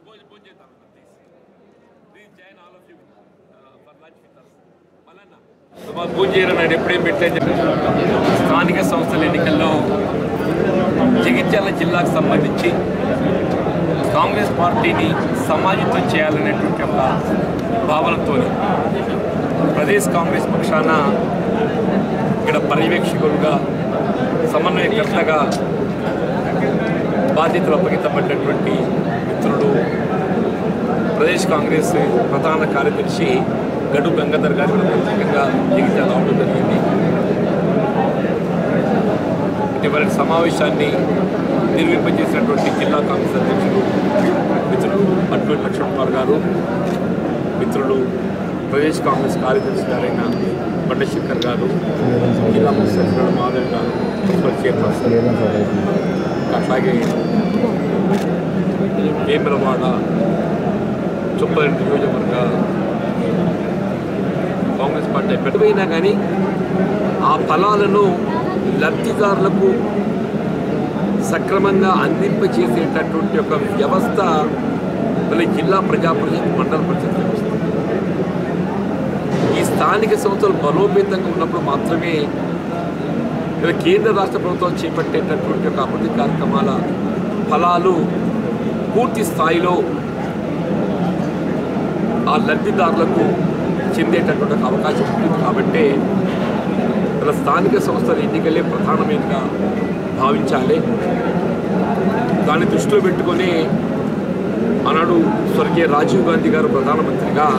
భోజనం భోజనం చేద్దాం please please join all of you for lunch with us మళ్ళన్నా మాకు భోజనం చేయడం నేను ఎప్పుడేం పెట్టలేదు స్థానిక సంస్థల ఎన్నికల్లో జగిత్యాల జిల్లాకు సంబంధించి కాంగ్రెస్ పార్టీని సమాజితం చేయాలనేటువంటి ఒక భావనతో ప్రదేశ్ కాంగ్రెస్ పక్షాన ఇక్కడ పర్యవేక్షకులుగా సమన్వయకర్తగా బాధ్యతలు అప్పగించబడినటువంటి మిత్రుడు ప్రదేశ్ కాంగ్రెస్ ప్రధాన కార్యదర్శి గడు గంగాధర్ గారు కూడా ప్రత్యేకంగా జగిత్యాల రావడం జరిగింది ఇటీవల సమావేశాన్ని నిర్వహింపజేసినటువంటి జిల్లా కాంగ్రెస్ అధ్యక్షుడు మిత్రుడు అడ్వైట్ లక్ష్మణ్ కుమార్ గారు మిత్రులు ప్రదేశ్ కాంగ్రెస్ కార్యదర్శి గారైన బండశంకర్ గారు జిల్లా ముఖ్య మాధవ్ గారు మున్సిపల్ చైర్పర్సన్ అట్లాగే వేములవాడ చుప్పరెడ్డి నియోజకవర్గ కాంగ్రెస్ పార్టీ పెట్టబోయినా కానీ ఆ ఫలాలను లబ్ధిదారులకు సక్రమంగా అందింపచేసేటటువంటి ఒక వ్యవస్థ మళ్ళీ జిల్లా ప్రజా పరిషత్ మండల పరిషత్ వ్యవస్థ ఈ స్థానిక సంస్థలు బలోపేతంగా ఉన్నప్పుడు మాత్రమే ఇలా కేంద్ర రాష్ట్ర ప్రభుత్వం చేపట్టేటటువంటి ఒక అభివృద్ధి కార్యక్రమాల ఫలాలు పూర్తి స్థాయిలో ఆ లబ్ధిదారులకు చెందేటటువంటి ఒక అవకాశం ఉంటుంది కాబట్టి ఇలా స్థానిక సంస్థల ఎన్నికలే ప్రధానమైనగా భావించాలి దాన్ని దృష్టిలో పెట్టుకొని ఆనాడు స్వర్గీయ రాజీవ్ గాంధీ గారు ప్రధానమంత్రిగా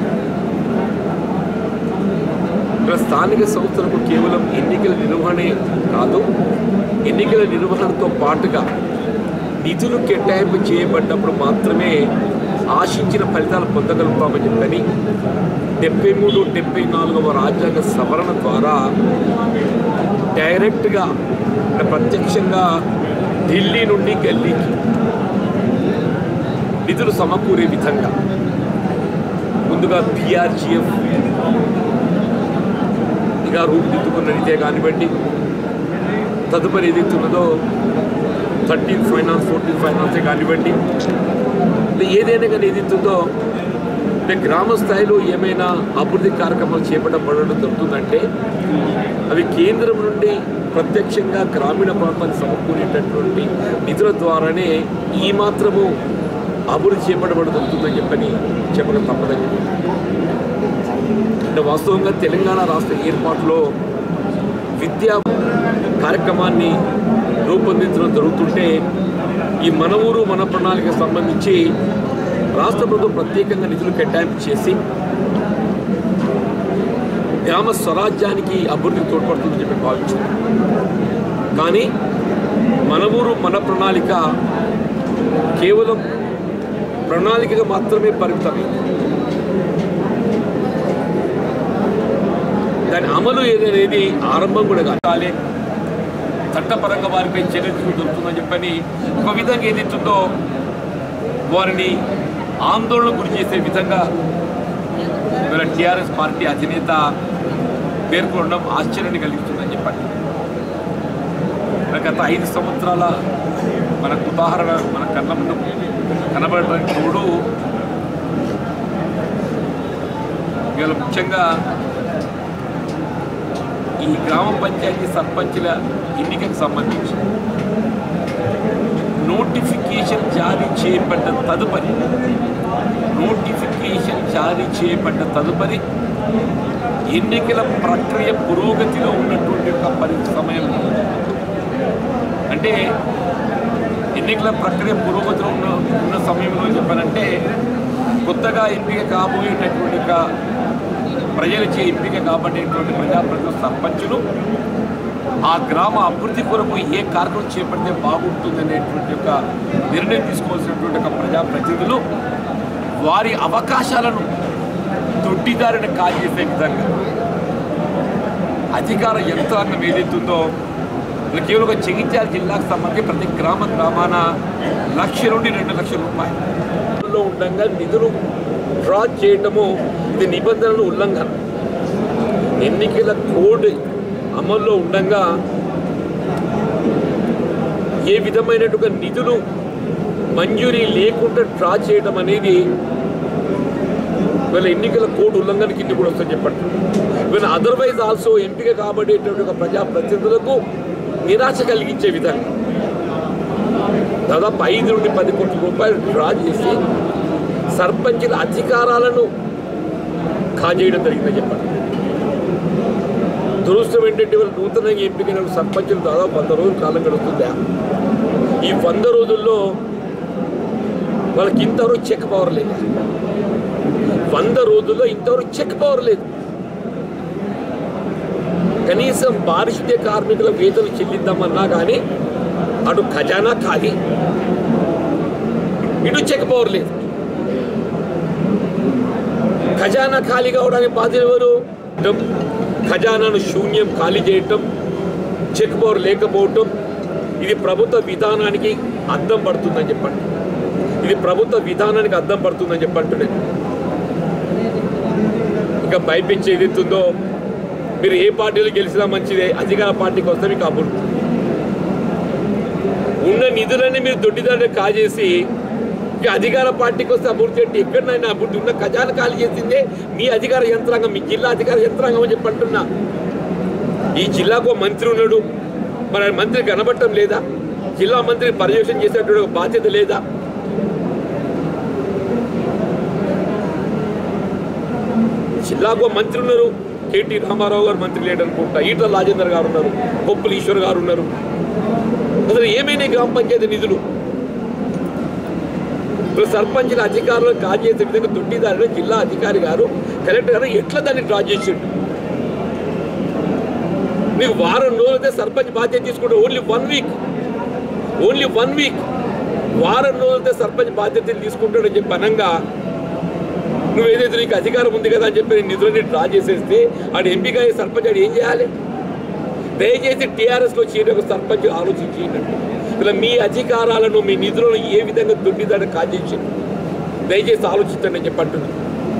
ఇక్కడ స్థానిక సంస్థలకు కేవలం ఎన్నికల నిర్వహణే కాదు ఎన్నికల నిర్వహణతో పాటుగా నిధులు కేటాయింపు చేయబడ్డప్పుడు మాత్రమే ఆశించిన ఫలితాలు పొందగలుగుతామని చెప్పని డెబ్బై మూడు డెబ్బై నాలుగవ రాజ్యాంగ సవరణ ద్వారా డైరెక్ట్గా అంటే ప్రత్యక్షంగా ఢిల్లీ నుండి గల్లీకి నిధులు సమకూరే విధంగా ముందుగా పిఆర్జిఎఫ్ ఇక రూపుదిద్దుకున్న రీతే కానివ్వండి తదుపరి ఏదైతున్నదో థర్టీన్ ఫైనాన్స్ ఫోర్టీన్ ఫైనాన్సే కానివ్వండి అంటే ఏదైనా కానీ ఏదైతుందో అంటే గ్రామ స్థాయిలో ఏమైనా అభివృద్ధి కార్యక్రమాలు చేపట్టబడడం జరుగుతుందంటే అవి కేంద్రం నుండి ప్రత్యక్షంగా గ్రామీణ ప్రాంతానికి సమకూరేటటువంటి నిధుల ద్వారానే ఈ మాత్రము అభివృద్ధి చేపట్టబడి జరుగుతుందని చెప్పని చెప్పడం తప్పదని అంటే వాస్తవంగా తెలంగాణ రాష్ట్ర ఏర్పాటులో విద్యా కార్యక్రమాన్ని రూపొందించడం జరుగుతుంటే ఈ మన ఊరు మన ప్రణాళికకు సంబంధించి రాష్ట్ర ప్రభుత్వం ప్రత్యేకంగా నిధులు కేటాయింపు చేసి గ్రామ స్వరాజ్యానికి అభివృద్ధి తోడ్పడుతుందని చెప్పి భావించారు కానీ మన ఊరు మన ప్రణాళిక కేవలం ప్రణాళికగా మాత్రమే పరిమితమైంది దాని అమలు ఏదనేది ఆరంభం కూడా కావాలి చట్టపరంగా వారిపై చర్య దొరుకుతుందని చెప్పని ఒక విధంగా ఏదైతుందో వారిని ఆందోళన గురి చేసే విధంగా మన టీఆర్ఎస్ పార్టీ అధినేత పేర్కొనడం ఆశ్చర్యాన్ని కలిగిస్తుందని చెప్పండి మన గత ఐదు సంవత్సరాల మనకు ఉదాహరణ మన కళ్ళ ముందు కనబడడానికి తోడు ఇవాళ ముఖ్యంగా ఈ గ్రామ పంచాయతీ సర్పంచుల ఎన్నికకు సంబంధించి నోటిఫికేషన్ జారీ చేయబడ్డ తదుపరి నోటిఫికేషన్ జారీ చేయబడ్డ తదుపరి ఎన్నికల ప్రక్రియ పురోగతిలో ఉన్నటువంటి ఒక పరి సమయంలో అంటే ఎన్నికల ప్రక్రియ పురోగతిలో ఉన్న ఉన్న సమయంలో చెప్పానంటే కొత్తగా ఎంపిక కాబోయేటటువంటి ఒక ప్రజలచే ఎంపిక కాబడేటువంటి ప్రజాప్రతినిధులు సర్పంచులు ఆ గ్రామ అభివృద్ధి కొరకు ఏ కార్యక్రమం చేపడితే బాగుంటుంది అనేటువంటి ఒక నిర్ణయం తీసుకోవాల్సినటువంటి ఒక ప్రజాప్రతినిధులు వారి అవకాశాలను దొడ్డిదారిని కాజేసే విధంగా అధికార యంత్రాంగం ఏదైతుందో ఇలా కేవలం ఒక జగిత్యాల జిల్లాకు సంబంధించి ప్రతి గ్రామ గ్రామాన లక్ష నుండి రెండు లక్షల రూపాయలు ఉండగా నిధులు డ్రా చేయటము ఇది నిబంధనల ఉల్లంఘన ఎన్నికల కోడ్ అమల్లో ఉండగా ఏ విధమైనటువంటి నిధులు మంజూరీ లేకుండా డ్రా చేయడం అనేది వీళ్ళ ఎన్నికల కోడ్ ఉల్లంఘన కింద కూడా వస్తుంది చెప్పండి వీళ్ళ అదర్వైజ్ ఆల్సో ఎంపిక కాబడేటువంటి ఒక ప్రజాప్రతినిధులకు నిరాశ కలిగించే విధంగా దాదాపు ఐదు నుండి పది కోట్ల రూపాయలు డ్రా చేసి సర్పంచుల అధికారాలను కాజేయడం జరిగిందని చెప్పండి దురదృష్టం ఏంటంటే వాళ్ళు నూతనంగా ఎంపికైన సర్పంచులు దాదాపు వంద రోజులు కాలం గడుస్తుందా ఈ వంద రోజుల్లో వాళ్ళకి ఇంతవరకు చెక్ పవర్ లేదు వంద రోజుల్లో ఇంతవరకు చెక్ పవర్ లేదు కనీసం పారిశుద్ధ్య కార్మికుల వేతలు చెల్లిద్దామన్నా కానీ అటు ఖజానా ఖాళీ ఇటు చెక్ పవర్ లేదు ఖజానా ఖాళీ కావడానికి బాధ్యత ఎవరు ఖజానాను శూన్యం ఖాళీ చేయటం చెక్ పవర్ లేకపోవటం ఇది ప్రభుత్వ విధానానికి అద్దం పడుతుందని చెప్పండి ఇది ప్రభుత్వ విధానానికి అద్దం పడుతుందని చెప్పంటున్నాను ఇంకా పైపించి ఏదైతుందో మీరు ఏ పార్టీలో గెలిచినా మంచిదే అధికార పార్టీకి వస్తే మీకు అభివృద్ధి ఉన్న నిధులన్నీ మీరు దొడ్డిదారిని కాజేసి ఇక అధికార పార్టీకి వస్తే అభివృద్ధి అంటే ఎక్కడైనా అభివృద్ధి ఉన్న ఖజానా ఖాళీ చేసిందే మీ అధికార యంత్రాంగం మీ జిల్లా అధికార యంత్రాంగం అని చెప్పి అంటున్నా ఈ జిల్లాకు ఒక మంత్రి ఉన్నాడు మరి ఆ మంత్రి కనబడటం లేదా జిల్లా మంత్రి పర్యవేక్షణ చేసేటువంటి ఒక బాధ్యత లేదా జిల్లాకు ఒక మంత్రి ఉన్నారు కేటీ రామారావు గారు మంత్రి లేడు అనుకుంటా ఈటల రాజేందర్ గారు ఉన్నారు కొప్పుల ఈశ్వర్ గారు ఉన్నారు అసలు ఏమైనా గ్రామ పంచాయతీ నిధులు ఇప్పుడు సర్పంచ్ల అధికారులను కాజేసే విధంగా దొడ్డిదారులు జిల్లా అధికారి గారు కలెక్టర్ గారు ఎట్లా దాన్ని డ్రా చేసిండు నీకు వారం రోజులైతే సర్పంచ్ బాధ్యత తీసుకుంటే only one week only one week వారం రోజులైతే సర్పంచ్ బాధ్యతలు తీసుకుంటాడని చెప్పి అనంగా నువ్వు ఏదైతే నీకు అధికారం ఉంది కదా అని చెప్పి నిధులని డ్రా చేసేస్తే ఆడు ఎంపిక అయ్యే సర్పంచ్ ఆడు ఏం చేయాలి దయచేసి టీఆర్ఎస్లో చేరే ఒక సర్పంచ్ ఆలోచించినట్టు ఇలా మీ అధికారాలను మీ నిధులను ఏ విధంగా దొడ్డిదాన్ని కాజేసి దయచేసి ఆలోచించండి అని చెప్పి అంటున్నాను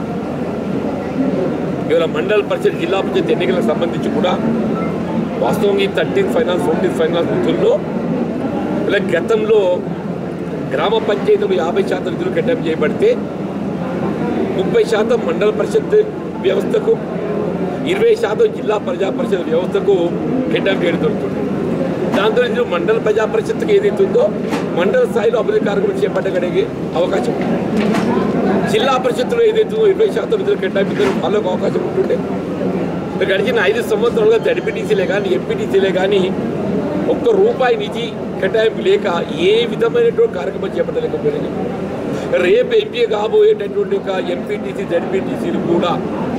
ఇవాళ మండల పరిషత్ జిల్లా పరిషత్ ఎన్నికలకు సంబంధించి కూడా వాస్తవంగా ఈ థర్టీన్ ఫైనాన్స్ ఫోర్టీన్ ఫైనాన్స్ నిధుల్లో ఇలా గతంలో గ్రామ పంచాయతీలు యాభై శాతం నిధులు కేటాయింపు చేయబడితే ముప్పై శాతం మండల పరిషత్ వ్యవస్థకు ఇరవై శాతం జిల్లా ప్రజా పరిషత్ వ్యవస్థకు కేటాయింపు చేయడం జరుగుతుంది దాంతో ఇది మండల ప్రజా పరిషత్తుకి ఏదైతే ఉందో మండల స్థాయిలో అభివృద్ధి కార్యక్రమం చేపట్టగలిగే అవకాశం ఉంది. జిల్లా పరిషత్తులో ఏదైతే ఉందో ఇరవై శాతం నిధులు కేటాయించారో వాళ్ళకు అవకాశం ఉంటుండే మరి గడిచిన ఐదు సంవత్సరాలుగా జడ్పీటీసీలే కానీ ఎంపీటీసీలే కానీ ఒక్క రూపాయి నిధి కేటాయింపు లేక ఏ విధమైనటువంటి కార్యక్రమం చేపట్టలేకపోయినాయి రేపు ఎంపీ కాబోయేటటువంటి ఒక ఎంపీటీసీ జడ్పీటీసీలు కూడా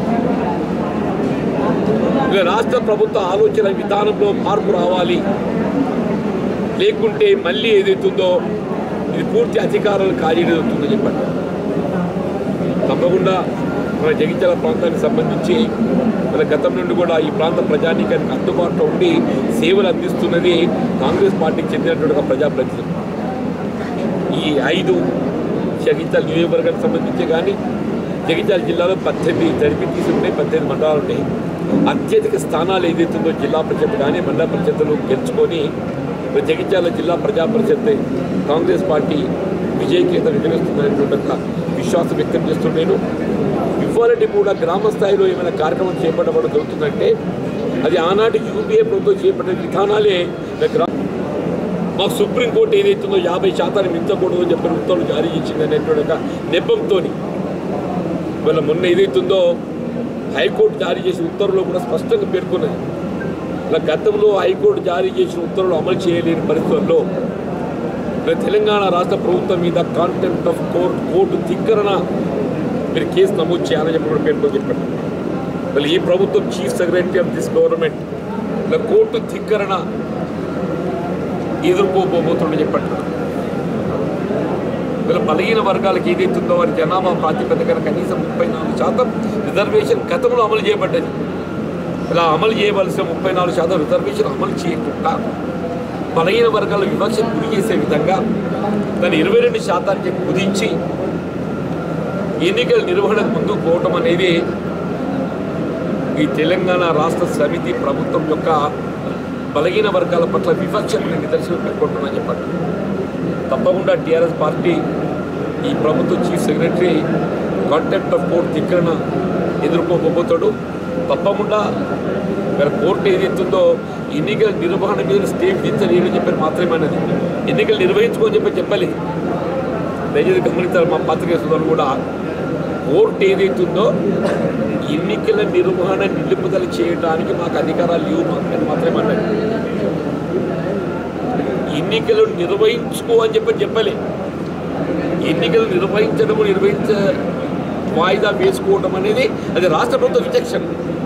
ఇక రాష్ట్ర ప్రభుత్వ ఆలోచన విధానంలో మార్పు రావాలి లేకుంటే మళ్ళీ ఏదైతుందో ఇది పూర్తి అధికారాలు ఖాళీ అవుతుందని చెప్పండి తప్పకుండా మన జగిత్యాల ప్రాంతానికి సంబంధించి మన గతం నుండి కూడా ఈ ప్రాంత ప్రజానీకానికి అందుబాటులో ఉండి సేవలు అందిస్తున్నది కాంగ్రెస్ పార్టీకి చెందినటువంటి ఒక ప్రజాప్రతినిధులు ఈ ఐదు జగిత్యాల నియోజకవర్గానికి సంబంధించి కానీ జగిత్యాల జిల్లాలో పద్దెనిమిది జరిపి తీసుకుంటే పద్దెనిమిది మండలాలు ఉన్నాయి అత్యధిక స్థానాలు ఏదైతుందో జిల్లా పరిషత్ కానీ మండల పరిషత్తులు గెలుచుకొని మరి జగిత్యాల జిల్లా ప్రజా పరిషత్ కాంగ్రెస్ పార్టీ విజయకేతను ఎదురుస్తుందనేటువంటి ఒక విశ్వాసం వ్యక్తం చేస్తున్నాను ఇవ్వాలంటే కూడా గ్రామ స్థాయిలో ఏమైనా కార్యక్రమం చేపట్టబడడం జరుగుతుందంటే అది ఆనాటి యూపీఏ ప్రభుత్వం చేపట్టిన విధానాలే గ్రా మాకు సుప్రీంకోర్టు ఏదైతుందో యాభై శాతాన్ని మించకూడదు అని చెప్పిన ఉత్తర్వులు జారీ చేసింది అనేటువంటి ఒక నెపంతో ఇవాళ మొన్న ఏదైతుందో హైకోర్టు జారీ చేసిన ఉత్తర్వులో కూడా స్పష్టంగా పేర్కొన్నది ఇలా గతంలో హైకోర్టు జారీ చేసిన ఉత్తర్వులు అమలు చేయలేని పరిస్థితుల్లో ఇలా తెలంగాణ రాష్ట్ర ప్రభుత్వం మీద కాంటెంప్ట్ ఆఫ్ కోర్ట్ కోర్టు ధిక్కరణ మీరు కేసు నమోదు చేయాలని చెప్పి కూడా పేర్కొని చెప్పండి మళ్ళీ ఈ ప్రభుత్వం chief secretary of this government ఇలా కోర్టు ధిక్కరణ ఎదుర్కోబోతుందని చెప్పండి వీళ్ళ బలహీన వర్గాలకు ఏదైతుందో వారి జనాభా ప్రాతిపదికన కనీసం ముప్పై నాలుగు శాతం రిజర్వేషన్ గతంలో అమలు చేయబడ్డది ఇలా అమలు చేయవలసిన ముప్పై నాలుగు శాతం రిజర్వేషన్ అమలు చేయకుండా బలహీన వర్గాల వివక్షను గురి చేసే విధంగా దాన్ని ఇరవై రెండు శాతానికి కుదించి ఎన్నికల నిర్వహణకు ముందుకు పోవటం అనేది ఈ తెలంగాణ రాష్ట్ర సమితి ప్రభుత్వం యొక్క బలహీన వర్గాల పట్ల వివక్షకు నిదర్శనం పెట్టుకుంటున్నా చెప్పండి తప్పకుండా టీఆర్ఎస్ పార్టీ ఈ ప్రభుత్వ chief secretary contempt of court ధిక్కరణ ఎదుర్కోబోతాడు తప్పకుండా ఇక్కడ కోర్టు ఏదైతుందో ఎన్నికల నిర్వహణ మీద స్టే విధించలేదని చెప్పి మాత్రమే అన్నది ఎన్నికలు నిర్వహించుకోని చెప్పి చెప్పలేదు దయచేసి గమనించాలి మా పత్రిక సోదరులు కూడా కోర్టు ఏదైతుందో ఎన్నికల నిర్వహణ నిలుపుదల చేయడానికి మాకు అధికారాలు లేవు అని మాత్రమే అన్నది ఎన్నికలు నిర్వహించుకో అని చెప్పి చెప్పలే ఎన్నికలు నిర్వహించడం నిర్వహించ వాయిదా వేసుకోవడం అనేది అది రాష్ట్ర ప్రభుత్వ విచక్షణ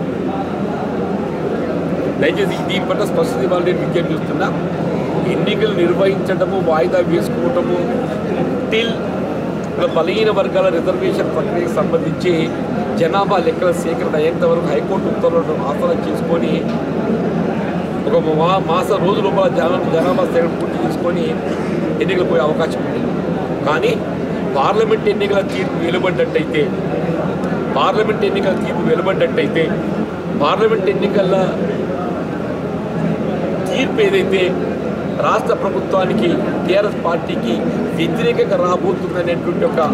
దయచేసి దీని పట్ల స్పష్టత ఇవ్వాలని నేను విజ్ఞప్తి చేస్తున్నా ఎన్నికలు నిర్వహించడము వాయిదా వేసుకోవటము టిల్ బలహీన వర్గాల రిజర్వేషన్ ప్రక్రియకు సంబంధించి జనాభా లెక్కల సేకరణ అయ్యేంత వరకు హైకోర్టు ఉత్తర్వులను ఆసనం చేసుకొని ఒక మా మాస రోజు లోపల జన జనాభా సేకరణ పూర్తి చేసుకొని ఎన్నికలు పోయే అవకాశం ఉంది కానీ పార్లమెంట్ ఎన్నికల తీర్పు వెలువడ్డట్టయితే పార్లమెంట్ ఎన్నికల తీర్పు వెలువడ్డట్టయితే పార్లమెంట్ ఎన్నికల తీర్పు ఏదైతే రాష్ట్ర ప్రభుత్వానికి టీఆర్ఎస్ పార్టీకి వ్యతిరేకంగా రాబోతుందనేటువంటి ఒక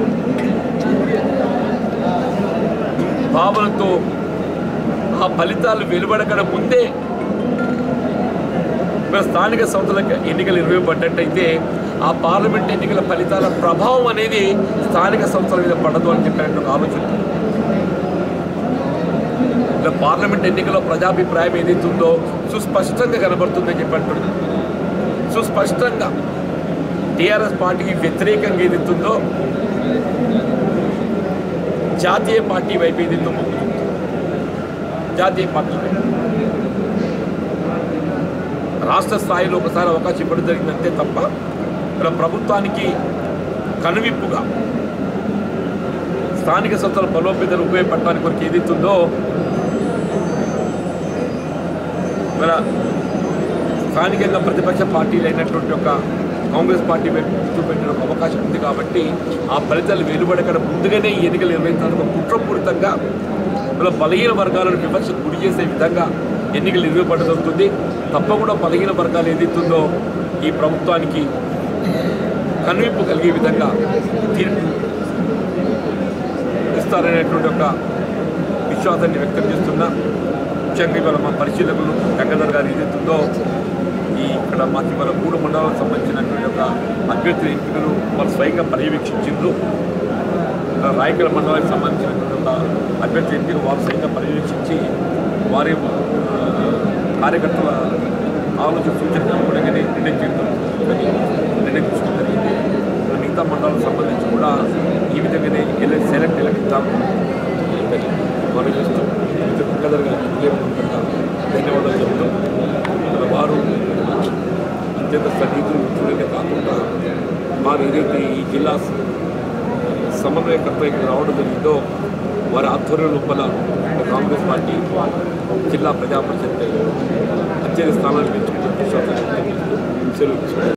భావనతో ఆ ఫలితాలు వెలువడకడ ముందే మరి స్థానిక సంస్థల ఎన్నికలు నిర్వహింపబడ్డట్టయితే ఆ పార్లమెంట్ ఎన్నికల ఫలితాల ప్రభావం అనేది స్థానిక సంస్థల మీద పడదు అని చెప్పినటువంటి ఆలోచన ఇలా పార్లమెంట్ ఎన్నికల్లో ప్రజాభిప్రాయం ఏదైతే ఉందో సుస్పష్టంగా కనబడుతుందని చెప్పి అంటున్నాను సుస్పష్టంగా టీఆర్ఎస్ పార్టీకి వ్యతిరేకంగా ఏదైతే ఉందో జాతీయ పార్టీ వైపు ఏదైతే ఉందో జాతీయ పార్టీ వైపు రాష్ట్ర స్థాయిలో ఒకసారి అవకాశం ఇవ్వడం జరిగిందంతే తప్ప ఇక్కడ ప్రభుత్వానికి కనువిప్పుగా స్థానిక సంస్థల బలోపేతలు ఉపయోగపడటానికి కొరకు ఏదైతుందో మన స్థానికంగా ప్రతిపక్ష పార్టీలు అయినటువంటి ఒక కాంగ్రెస్ పార్టీ వైపు చూపెట్టిన ఒక అవకాశం ఉంది కాబట్టి ఆ ఫలితాలు వెలువడకడ ముందుగానే ఈ ఎన్నికలు నిర్వహించడానికి ఒక కుట్రపూరితంగా ఇలా బలహీన వర్గాలను వివక్షకు గురి చేసే విధంగా ఎన్నికలు నిర్వహింపడుతుంది తప్పకుండా బలహీన వర్గాలు ఏదైతుందో ఈ ప్రభుత్వానికి కనువిప్పు కలిగే విధంగా తీర్పు ఇస్తారనేటువంటి ఒక విశ్వాసాన్ని వ్యక్తం చేస్తున్నా ముఖ్యంగా ఇవాళ మా పరిశీలకులు గంగాధర్ గారు ఏదైతుందో ఈ ఇక్కడ మాకు ఇవాళ మూడు మండలాలకు సంబంధించినటువంటి ఒక అభ్యర్థుల ఎంపికలు వాళ్ళు స్వయంగా పర్యవేక్షించిండ్రు ఇక్కడ రాయకల మండలానికి సంబంధించినటువంటి ఒక అభ్యర్థి ఎంపిక వారు స్వయంగా పర్యవేక్షించి వారి ఆ, కార్యకర్తల ఆలోచన సూచనలు కూడా నిర్ణయం చేయడం నిర్ణయం తీసుకోవడం జరిగింది ఇక్కడ మిగతా మండలాలకు సంబంధించి కూడా ఈ విధంగానే ఎలా సెలెక్ట్ ఎలా ఇద్దాము మనం చేస్తూ గంగాధర్ గారికి హృదయపూర్వకంగా ధన్యవాదాలు చెప్తూ ఇక్కడ వారు అత్యంత సన్నిహితులు మిత్రులనే కాకుండా వారు ఏదైతే ఈ జిల్లా సమన్వయకర్త ఇక్కడ రావడం జరిగిందో వారి ఆధ్వర్యం లోపల కాంగ్రెస్ పార్టీ జిల్లా ప్రజా పరిషత్ అత్యధిక స్థానాన్ని పెంచుకుంటున్న విశ్వాసం వ్యక్తం చేస్తూ సెలవు తీసుకుంటున్నాను.